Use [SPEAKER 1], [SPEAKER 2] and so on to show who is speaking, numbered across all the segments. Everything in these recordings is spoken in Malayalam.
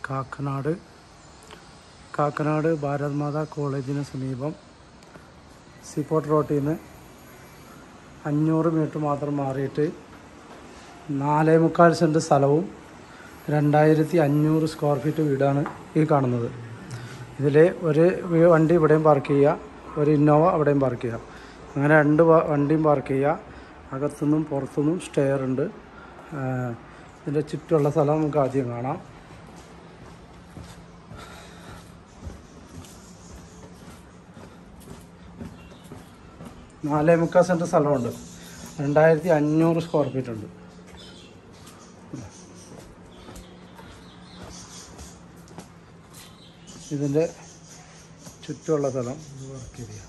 [SPEAKER 1] കാക്കനാട് കാക്കനാട് ഭാരത് മാതാ കോളേജിന് സമീപം സീപോർട്ട് റോട്ടിൽ നിന്ന് അഞ്ഞൂറ് മീറ്റർ മാത്രം മാറിയിട്ട് നാലേ മുക്കാൽ സെൻറ്റ് സ്ഥലവും രണ്ടായിരത്തി അഞ്ഞൂറ് സ്ക്വയർ ഫീറ്റ് വീടാണ് ഈ കാണുന്നത് ഇതിൽ ഒരു വി- വണ്ടി ഇവിടെയും പാർക്ക് ചെയ്യുക ഒരു ഇന്നോവ അവിടെയും പാർക്ക് ചെയ്യുക അങ്ങനെ രണ്ട് വ- വണ്ടിയും പാർക്ക് ചെയ്യുക അകത്തുനിന്നും പുറത്തുനിന്നും സ്റ്റെയർ ഉണ്ട് ആ, ഇതിൻ്റെ ചുറ്റുമുള്ള സ്ഥലം നമുക്ക് ആദ്യം കാണാം നാലേ മുക്കാൽ സെൻറ്റ് സ്ഥലമുണ്ട് രണ്ടായിരത്തി അഞ്ഞൂറ് സ്ക്വയർ ഫീറ്റ് ഉണ്ട് ഇതിൻ്റെ ചുറ്റുമുള്ള സ്ഥലം വർക്ക് ഏരിയ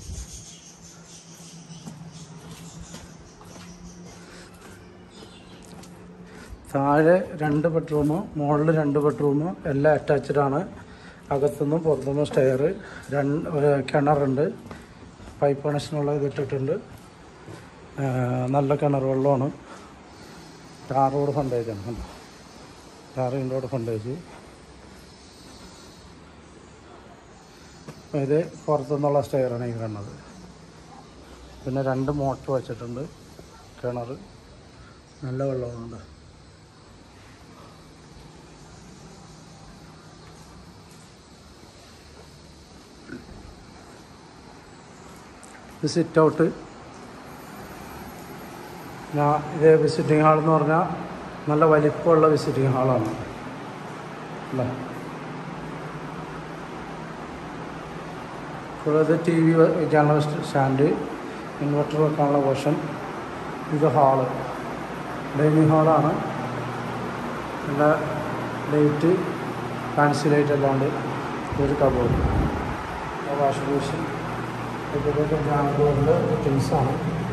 [SPEAKER 1] താഴെ രണ്ട് ബെഡ്റൂം മുകളിൽ രണ്ട് ബെഡ്റൂം എല്ലാം അറ്റാച്ച്ഡ് ആണ് അകത്തുനിന്നും പുറത്തുനിന്നും സ്റ്റെയർ രണ്ട് ഒരു കിണറുണ്ട് പൈപ്പ് കണക്ഷനുള്ള ഇത് ഇട്ടിട്ടുണ്ട് ആ, നല്ല കിണർ വെള്ളമാണ് ടാർ റോഡ് ഫണ്ടേജാണ് കണ്ടോ ടാർ റോഡ് ഫണ്ടേജ് ഇത് പുറത്തുനിന്നുള്ള സ്റ്റെയറാണ് ഈ കാണുന്നത് പിന്നെ രണ്ട് മോട്ടർ വെച്ചിട്ടുണ്ട് കിണർ നല്ല വെള്ളമാണ് ഇത് സിറ്റ് ഔട്ട് ഞാൻ ഇത് വിസിറ്റിംഗ് ഹാൾ എന്ന് പറഞ്ഞാൽ നല്ല വലിപ്പമുള്ള വിസിറ്റിംഗ് ഹാളാണ് അല്ലേ കൂടാതെ ടി വി വയ്ക്കാനുള്ള സ്റ്റാൻഡ് ഇൻവെർട്ടർ വെക്കാനുള്ള പോർഷൻ ഇത് ഹാള് ഡൈനിങ് ഹാളാണ് നല്ല ലൈറ്റ് ഫാൻസി ലൈറ്റ് എല്ലാം ഉണ്ട് ഒരു കബോർഡ് വാഷിംഗ് മെഷീൻ ഇതൊക്കെ ജാൻഡോറിൻ്റെ ഫിറ്റിങ്സാണ്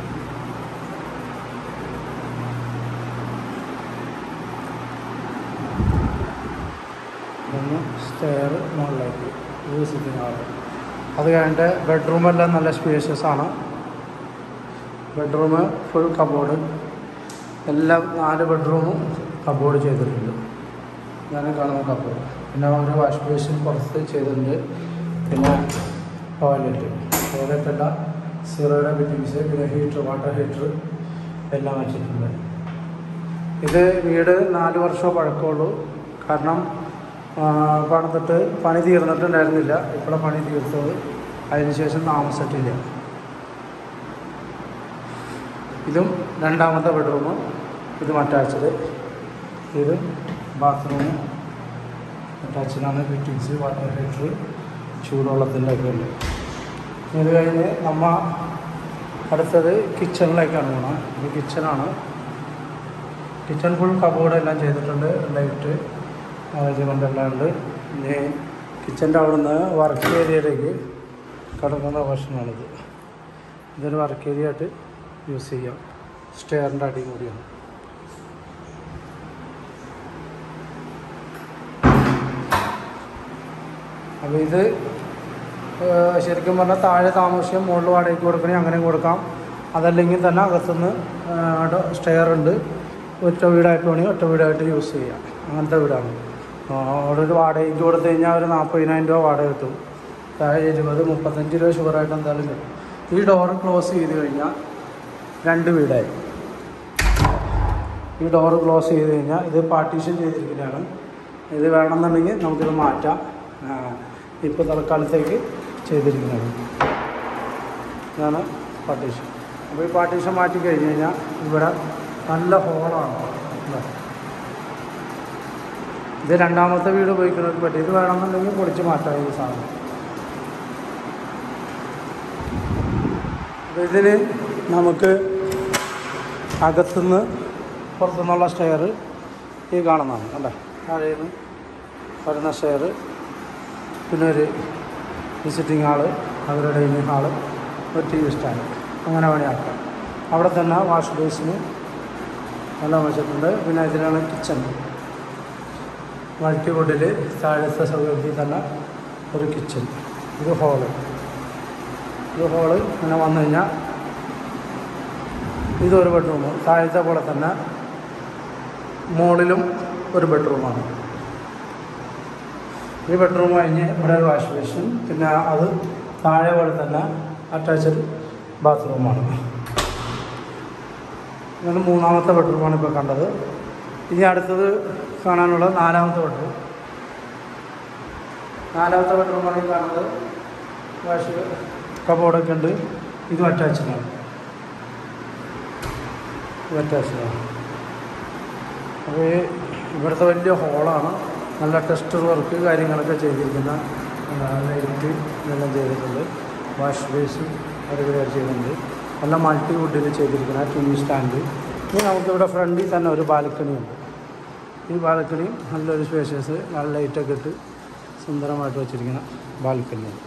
[SPEAKER 1] ഒന്ന് സ്റ്റെയർ മുകളിലേക്ക് ഇത് സിറ്റിംഗ് ഹാള് അത് കഴിഞ്ഞിട്ട് ബെഡ്റൂമെല്ലാം നല്ല സ്പേഷ്യസ് ആണ് ബെഡ്റൂം ഫുൾ കബോർഡ് എല്ലാം നാല് ബെഡ്റൂമും കബോർഡ് ചെയ്തിട്ടുണ്ട് ഇതാണ് കാണുന്ന കബോർഡ് പിന്നെ ഒരു വാഷ് ബേസിൻ പുറത്ത് ചെയ്തിട്ടുണ്ട് പിന്നെ ടോയ്ലറ്റ് ടോയ്ലറ്റ് എല്ലാം സീറോയുടെ ഫിറ്റിങ്സ് പിന്നെ ഹീറ്റർ വാട്ടർ ഹീറ്റർ എല്ലാം വെച്ചിട്ടുണ്ട് ഇത് വീട് നാല് വർഷം പഴക്കമുള്ളൂ കാരണം ആ, പണിതിട്ട് പണി തീർന്നിട്ടുണ്ടായിരുന്നില്ല ഇപ്പോഴാണ് പണി തീർത്തത് അതിനുശേഷം താമസിച്ചിട്ടില്ല ഇതും രണ്ടാമത്തെ ബെഡ്റൂം ഇതും അറ്റാച്ച്ഡ് ഇത് ബാത്റൂം അറ്റാച്ച്ഡാണ് ഫിറ്റിങ്സ് വാട്ടർ ഹീറ്റർ ചൂടുവെള്ളത്തിൻ്റെ ഒക്കെ ഉണ്ട് ഇത് കഴിഞ്ഞ് നമ്മ അടുത്തത് കിച്ചണിലേക്കാണ് പോകണം ഇത് കിച്ചണാണ് കിച്ചൺ ഫുൾ കബോർഡ് എല്ലാം ചെയ്തിട്ടുണ്ട് ലൈറ്റ് മാനേജ്മെൻ്റ് എല്ലാം ഉണ്ട് ഇനി കിച്ചൻ്റെ അവിടെ നിന്ന് വർക്ക് ഏരിയയിലേക്ക് കിടക്കുന്ന ഭക്ഷണമാണിത് ഇതൊരു വർക്ക് ഏരിയ ആയിട്ട് യൂസ് ചെയ്യാം സ്റ്റെയറിൻ്റെ അടിയും കൂടിയാണ് അപ്പോൾ ഇത് ഏഹ്, ശരിക്കും പറഞ്ഞാൽ താഴെ താമസിക്കാം മുകളിൽ വാടകയ്ക്ക് കൊടുക്കണേ അങ്ങനെ കൊടുക്കാം അതല്ലെങ്കിൽ തന്നെ അകത്തുനിന്ന് സ്റ്റെയർ ഉണ്ട് ഒറ്റ വീടായിട്ട് വേണമെങ്കിൽ ഒറ്റ വീടായിട്ട് യൂസ് ചെയ്യാം അങ്ങനത്തെ വീടാണ് ആ, അവിടെ ഒരു വാടകയ്ക്ക് കൊടുത്തു കഴിഞ്ഞാൽ ഒരു നാൽപ്പതിനായിരം രൂപ വാടക കിട്ടും താഴെ ഇരുപത് മുപ്പത്തഞ്ച് രൂപ ഷുവറായിട്ട് എന്തായാലും കിട്ടും ഈ ഡോറ് ക്ലോസ് ചെയ്ത് കഴിഞ്ഞാൽ രണ്ട് വീടായി ഈ ഡോറ് ക്ലോസ് ചെയ്ത് കഴിഞ്ഞാൽ ഇത് പാർട്ടീഷൻ ചെയ്തിരിക്കുന്നതാണ് ഇത് വേണമെന്നുണ്ടെങ്കിൽ നമുക്കിത് മാറ്റാം ഇപ്പോൾ തൽക്കാലത്തേക്ക് ചെയ്തിരിക്കുന്നത് ഇതാണ് പാർട്ടീഷൻ അപ്പോൾ ഈ പാർട്ടീഷൻ മാറ്റി കഴിഞ്ഞ് കഴിഞ്ഞാൽ ഇവിടെ നല്ല ഹോളാണ് ഇതാ. ഇത് രണ്ടാമത്തെ വീട് ഉപയോഗിക്കുന്നവർക്ക് പറ്റും ഇത് വേണമെന്നുണ്ടെങ്കിൽ പൊളിച്ച് മാറ്റാം ഈ സാധനം അപ്പോൾ ഇതിന് നമുക്ക് അകത്തുനിന്ന് പുറത്തുനിന്നുള്ള സ്റ്റെയർ ഈ കാണുന്നതാണ് കണ്ടേ താഴെ നിന്ന് വരുന്ന സ്റ്റെയർ പിന്നെ ഒരു വിസിറ്റിംഗ് ഹാള് അവരുടെ ഡൈനിങ് ഹാള് ഒരു ടി വി സ്റ്റാൻഡ് അങ്ങനെ വേണേയാക്കാം അവിടെ തന്നെ വാഷ് ബേസിന് എല്ലാം വെച്ചിട്ടുണ്ട് പിന്നെ ഇതിലാണ് കിച്ചൺ മൾട്ടിവുഡിൽ താഴത്തെ സൗകര്യത്തിൽ തന്നെ ഒരു കിച്ചൺ ഇത് ഹോള് ഇത് ഹോള് ഇങ്ങനെ വന്നു കഴിഞ്ഞാൽ ഇതൊരു ബെഡ്റൂം താഴത്തെ പോലെ തന്നെ മുകളിലും ഒരു ബെഡ്റൂമാണ് ഈ ബെഡ്റൂം കഴിഞ്ഞ് ഇവിടെ ഒരു വാഷ് ബേസിൻ പിന്നെ അത് താഴെ പോലെ തന്നെ അറ്റാച്ച്ഡ് ബാത്റൂമാണ് ഇതാണ് മൂന്നാമത്തെ ബെഡ്റൂമാണ് ഇപ്പോൾ കണ്ടത് ഇനി അടുത്തത് കാണാനുള്ള നാലാമത്തെ ബെഡ്റൂം നാലാമത്തെ ബെഡ്റൂമാണ് ഈ കാണുന്നത് വാഷ് കബോർഡൊക്കെ ഉണ്ട് ഇതും അറ്റാച്ച്ഡാണ് ഇത് അറ്റാച്ച്ഡാണ് അപ്പോൾ ഈ ഇവിടുത്തെ വലിയ ഹോളാണ് നല്ല ടെസ്റ്റർ വർക്ക് കാര്യങ്ങളൊക്കെ ചെയ്തിരിക്കുന്ന ലൈറ്റ് ഇതെല്ലാം ചെയ്തിട്ടുണ്ട് വാഷ് ബേസും അടിപൊളിയായിട്ട് ചെയ്തിട്ടുണ്ട് എല്ലാം മൾട്ടി വുഡിൽ ചെയ്തിരിക്കുന്ന ടി വി സ്റ്റാൻഡ് ഇനി നമുക്കിവിടെ ഫ്രണ്ടിൽ തന്നെ ഒരു ബാൽക്കണി ഉണ്ട് ഈ ബാൽക്കണി നല്ലൊരു സ്പേഷ്യസ് നല്ല ലൈറ്റൊക്കെ ഇട്ട് സുന്ദരമായിട്ട് വെച്ചിരിക്കുന്ന ബാൽക്കണിയാണ്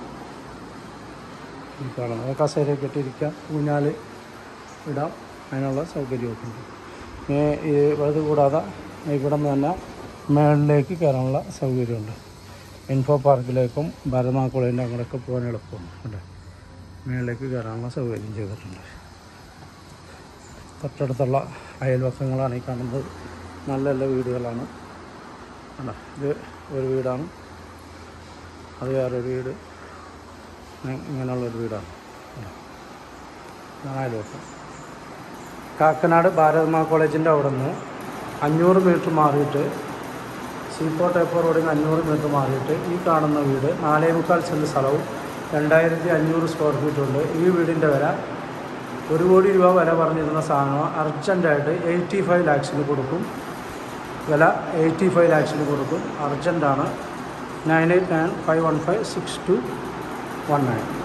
[SPEAKER 1] ഈ കാണുന്നത് കസേരയൊക്കെ ഇട്ടിരിക്കാം ഊഞ്ഞാൽ ഇടാം അതിനുള്ള സൗകര്യമൊക്കെ ഉണ്ട് ഇനി ഈ അത് കൂടാതെ ഇവിടെ നിന്ന് തന്നെ മേളിലേക്ക് കയറാനുള്ള സൗകര്യമുണ്ട് ഇൻഫോ പാർക്കിലേക്കും ഭരതനാക്കുളേൻ്റെ അങ്ങോട്ടൊക്കെ പോകാൻ എളുപ്പമാണ് അല്ലേ മേളിലേക്ക് കയറാനുള്ള സൗകര്യം ചെയ്തിട്ടുണ്ട് തൊട്ടടുത്തുള്ള അയൽവക്കങ്ങളാണ് ഈ കാണുന്നത് നല്ല നല്ല വീടുകളാണ് അല്ല ഇത് ഒരു വീടാണ് അത് വേറൊരു വീട് ഇ- ഇങ്ങനെയുള്ളൊരു വീടാണ് അല്ലേ? ഇതാണ് അയൽവക്കം കാക്കനാട് ഭാരതമാ കോളേജിൻ്റെ അവിടെ നിന്ന് അഞ്ഞൂറ് മീറ്റർ മാറിയിട്ട് സീപ്പോ ടേപ്പർ റോഡിന് അഞ്ഞൂറ് മീറ്റർ മാറിയിട്ട് ഈ കാണുന്ന വീട് നാലേ മുക്കാൽ സെൻറ്റ് സ്ഥലവും രണ്ടായിരത്തി അഞ്ഞൂറ് സ്ക്വയർ ഫീറ്റ് ഉണ്ട് ഈ വീടിൻ്റെ വില ഒരു കോടി രൂപ വില പറഞ്ഞിരുന്ന സാധനം അർജൻറ്റായിട്ട് എയ്റ്റി ഫൈവ് ലാക്സിന് കൊടുക്കും വില എയ്റ്റി ഫൈവ് ലാക്സിന് കൊടുക്കും അർജൻറ്റാണ് nine eight nine five one five six two one nine